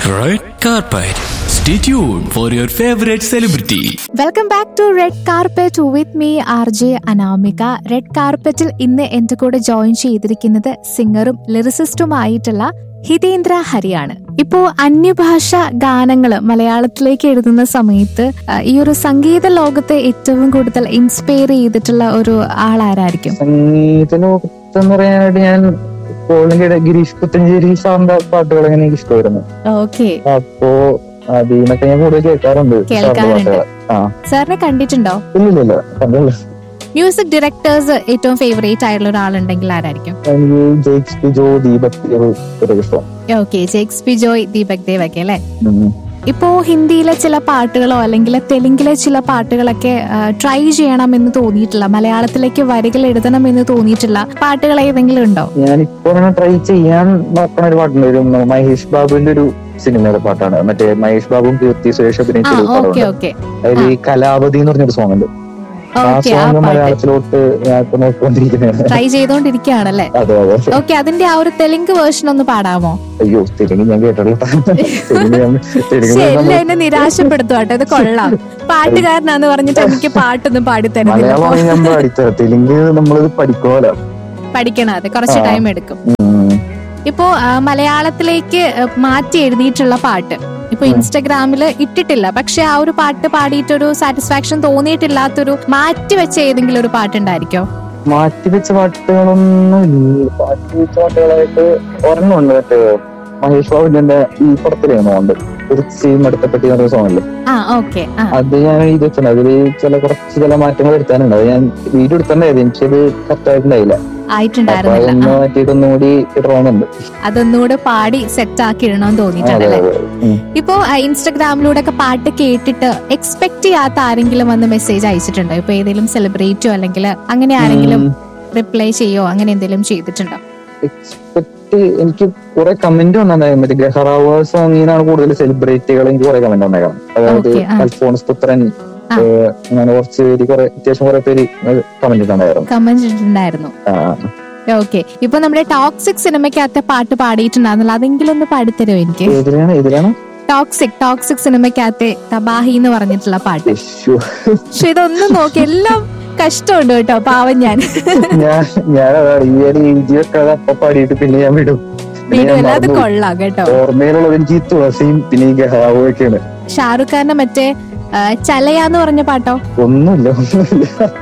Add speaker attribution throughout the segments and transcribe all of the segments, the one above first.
Speaker 1: Red carpet. Stay tuned for your favorite celebrity.
Speaker 2: Welcome back to red carpet with me R J Anamika red കാർപ്പറ്റിൽ ഇന്ന് എന്റെ കൂടെ join ചെയ്തിരിക്കുന്നത് സിംഗറും ലിറിസിസ്റ്റുമായിട്ടുള്ള ഹിതേന്ദ്ര ഹരിയാണ് ഇപ്പോ അന്യഭാഷ ഗാനങ്ങൾ മലയാളത്തിലേക്ക് എഴുതുന്ന സമയത്ത് ആ, ഈ ഒരു സംഗീത ലോകത്തെ ഏറ്റവും കൂടുതൽ ഇൻസ്പയർ ചെയ്തിട്ടുള്ള ഒരു ആളാരായിരിക്കും
Speaker 3: സംഗീത ലോകത്തെന്ന് പറയാനായിട്ട് ഞാൻ കോളിംഗയുടെ ഗിരീഷ് പുത്തഞ്ചേരി സാറിന്റെ പാട്ടുകൾ അങ്ങനെ എനിക്ക് ഇഷ്ടമായിരുന്നു
Speaker 2: ഓക്കെ
Speaker 3: അപ്പോ അതിൽ നിന്നൊക്കെ ഞാൻ കൂടുതൽ കേൾക്കാറുണ്ട് സാറിന്റെ
Speaker 2: കേൾക്കാറുണ്ട്.
Speaker 3: പാട്ടുകൾ ആ
Speaker 2: സാറിനെ കണ്ടിട്ടുണ്ടോ
Speaker 3: ഇല്ലില്ല കണ്ടല്ലോ
Speaker 2: മ്യൂസിക് ഡയറക്ടേഴ്സ് ഏറ്റവും ഫേവറേറ്റ് ആയിട്ടുള്ള ഒരാളുണ്ടെങ്കിൽ ആരായിരിക്കും
Speaker 3: എനിക്ക് ജെയ്ക്സ് പി ജോ ദീപക് ദേവ് ഒരു ഇഷ്ടം
Speaker 2: ഓക്കെ ജെക്സ് പി ജോയ് ദീപക് ദേവ് ഒക്കെ അല്ലേ
Speaker 3: ഉം.
Speaker 2: ഇപ്പോ ഹിന്ദിയിലെ ചില പാട്ടുകളോ അല്ലെങ്കിൽ തെലുങ്കിലെ ചില പാട്ടുകളൊക്കെ ട്രൈ ചെയ്യണമെന്ന് തോന്നിയിട്ടില്ല മലയാളത്തിലേക്ക് വരികൾ എഴുതണമെന്ന് തോന്നിയിട്ടുള്ള പാട്ടുകൾ ഏതെങ്കിലും ഉണ്ടോ
Speaker 3: ഞാനിപ്പോ അങ്ങനെ ട്രൈ ചെയ്യാൻ നോക്കണ ഒരു പാട്ടുണ്ട് ഒരു മഹേഷ് ബാബുവിന്റെ ഒരു സിനിമയുടെ പാട്ടാണ് മറ്റേ മഹേഷ് ബാബുവും കീർത്തി സുരേഷ്
Speaker 2: ആ
Speaker 3: അഭിനയിച്ച ഒരു
Speaker 2: ഓക്കെ
Speaker 3: പാട്ടുണ്ട്
Speaker 2: ഓക്കെ
Speaker 3: അതിൽ ഈ കലാവതി എന്ന് പറഞ്ഞൊരു സോങ് ഉണ്ട് ആ
Speaker 2: ഓക്കെ ആ
Speaker 3: സോങ്
Speaker 2: പാട്ട്
Speaker 3: മലയാളത്തിലോട്ട് ഞാൻ ഇപ്പൊ നോക്കിക്കൊണ്ടിരിക്കുന്നതാണ്
Speaker 2: ട്രൈ ചെയ്തോണ്ടിരിക്കുകയാണല്ലേ
Speaker 3: അതെ അതെ
Speaker 2: ഓക്കെ അതിന്റെ ആ ഒരു തെലുങ്ക് വേർഷൻ ഒന്ന് പാടാമോ
Speaker 3: അയ്യോ തെലുങ്ക് ഞാൻ കേട്ടില്ല തെലുങ്ക് ഞാൻ- തെലുങ്ക്
Speaker 2: പക്ഷെ
Speaker 3: നമ്മൾ-
Speaker 2: എല്ലാം എന്നെ നിരാശപ്പെടുത്തുവാട്ടോ ഇത് കൊള്ളാം പാട്ടുകാരനാന്ന് പറഞ്ഞിട്ട് എനിക്ക് പാട്ടൊന്നും പാടി തരുന്നില്ല
Speaker 3: മലയാളമാണ് ഞാൻ പഠിച്ചത് തെലുങ്ക് നമ്മളിത് പഠിക്കോല
Speaker 2: പഠിക്കണം അത് കുറച്ച്
Speaker 3: ആ.
Speaker 2: ടൈം എടുക്കും ഇപ്പോ ആ, മലയാളത്തിലേക്ക് ആ, മാറ്റി എഴുതിയിട്ടുള്ള പാട്ട് ഇപ്പൊ
Speaker 3: ഉം.
Speaker 2: ഇൻസ്റ്റഗ്രാമില് ഇട്ടിട്ടില്ല പക്ഷെ ആ ഒരു പാട്ട് പാടിയിട്ടൊരു സാറ്റിസ്ഫാക്ഷൻ തോന്നിയിട്ടില്ലാത്തൊരു മാറ്റി വെച്ച ഏതെങ്കിലും ഒരു പാട്ടുണ്ടായിരിക്കോ
Speaker 3: മാറ്റിവെച്ച പാട്ടുകളൊന്നും ഇല്ല മാറ്റിവെച്ച പാട്ടുകളായിട്ട് ഒരെണ്ണം ഉണ്ട് മറ്റേ മഹേഷ് ബാബുവിന്റെ ഈ പടത്തിലേന്നുണ്ട് ഒരു സീം എടുത്തപ്പറ്റി പറഞ്ഞ സോങ് അല്ലേ
Speaker 2: ആ ഓക്കെ ആ
Speaker 3: അത് ഞാൻ ഇത് വെച്ചിട്ടുണ്ട് അതില് ചില കുറച്ച് ചില മാറ്റങ്ങൾ എടുത്താനുണ്ട് അത് ഞാൻ വീഡിയോ എടുത്തിട്ടുണ്ടായത് എനിക്കത് കറക്റ്റ് ആയിട്ടുണ്ടായില്ല അപ്പൊ
Speaker 2: ആയിട്ടുണ്ടായിരുന്നില്ല
Speaker 3: അതൊന്ന്
Speaker 2: ആ,
Speaker 3: മാറ്റിയിട്ട് ഒന്നുകൂടി ഇടണമെന്നുണ്ട്
Speaker 2: അതൊന്നുകൂടെ പാടി സെറ്റ് ആക്കി ഇടണമെന്ന്
Speaker 3: അതെ
Speaker 2: തോന്നിയിട്ടുണ്ടല്ലേ
Speaker 3: അതെ ഉം.
Speaker 2: ഇപ്പോ ആ, ഇൻസ്റ്റഗ്രാമിലൂടെ ഒക്കെ പാട്ട് കേട്ടിട്ട് എക്സ്പെക്ട് ചെയ്യാത്ത ആരെങ്കിലും വന്ന് മെസ്സേജ് അയച്ചിട്ടുണ്ടോ ഇപ്പൊ ഏതെങ്കിലും സെലിബ്രേറ്റോ അല്ലെങ്കിൽ അങ്ങനെ ആരെങ്കിലും
Speaker 3: ഉം.
Speaker 2: റിപ്ലൈ ചെയ്യോ അങ്ങനെ എന്തെങ്കിലും ചെയ്തിട്ടുണ്ടോ
Speaker 3: എക്സ്പെക്ട് എനിക്ക് കുറെ കമന്റ് വന്നിട്ടുണ്ടായിരുന്നു മറ്റേ ഗ്രഹറാവ സോങ്ങിനാണ് കൂടുതൽ സെലിബ്രിറ്റികൾ എനിക്ക് കുറെ കമന്റ് വന്നേക്കണം അതായത്
Speaker 2: Okay, ആ.
Speaker 3: അൽഫോൺസ് പുത്രൻ
Speaker 2: ആ.
Speaker 3: ഏഹ്, അങ്ങനെ കുറച്ച് പേര് കുറെ അത്യാവശ്യം കുറെ പേര് കമന്റ് ഇട്ടുണ്ടായിരുന്നു
Speaker 2: കമന്റ് ഇട്ടിട്ടുണ്ടായിരുന്നു
Speaker 3: ആ,
Speaker 2: ഓക്കെ ഇപ്പൊ നമ്മുടെ ടോക്സിക് സിനിമയ്ക്കകത്തെ പാട്ട് പാടിയിട്ടുണ്ടായിരുന്നല്ലോ അതെങ്കിലും ഒന്ന് പാടിത്തരുമോ എനിക്ക്
Speaker 3: ഏതിലാണ് ഏതിലാണ്
Speaker 2: ടോക്സിക് ടോക്സിക് സിനിമയ്ക്കകത്തെ തബാഹി എന്ന് പറഞ്ഞിട്ടുള്ള പാട്ട്
Speaker 3: ഇശ്ശോ.
Speaker 2: പക്ഷെ ഇതൊന്നും നോക്കി എല്ലാം കഷ്ടമുണ്ട് കേട്ടോ പാവം ഞാൻ
Speaker 3: ഞാൻ ഞാൻ അതാ ഈ ഒരു ഇഞ്ചിയൊക്കെ അത് അപ്പൊ പാടിയിട്ട് പിന്നെ ഞാൻ വിടും പിന്നെ ഞാൻ
Speaker 2: വീഡിയോ അത്
Speaker 3: മറന്നു പോയി.
Speaker 2: കൊള്ളാം കേട്ടോ
Speaker 3: ഓർമ്മയിലുള്ളത് എനിക്ക് ഈ തുളസിയും പിന്നെ ഈ ഗഹാവും ഒക്കെയാണ്
Speaker 2: ഷാറുഖ് ഖാന്റെ മറ്റേ ആ, ചലയാന്ന് പറഞ്ഞ പാട്ടോ
Speaker 3: ഒന്നുമില്ല ഒന്നുമില്ല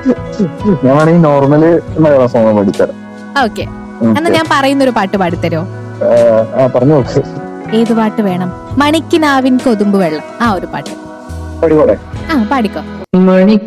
Speaker 3: ഞാൻ വേണമെങ്കിൽ നോർമല് മലയാള സോങ് പഠിച്ചത്
Speaker 2: ഓക്കെ എന്നാ ഞാൻ പറയുന്ന ഒരു പാട്ട് പാടിത്തരുമോ
Speaker 3: ആ പറഞ്ഞു നോക്ക്
Speaker 2: ഏത് പാട്ട് വേണം മണിക്കിനാവിൻ കൊതുമ്പ് വെള്ളം ആ ഒരു പാട്ട്
Speaker 3: പഠിക്കോടെ
Speaker 2: ആ പാടിക്കോ
Speaker 3: മണി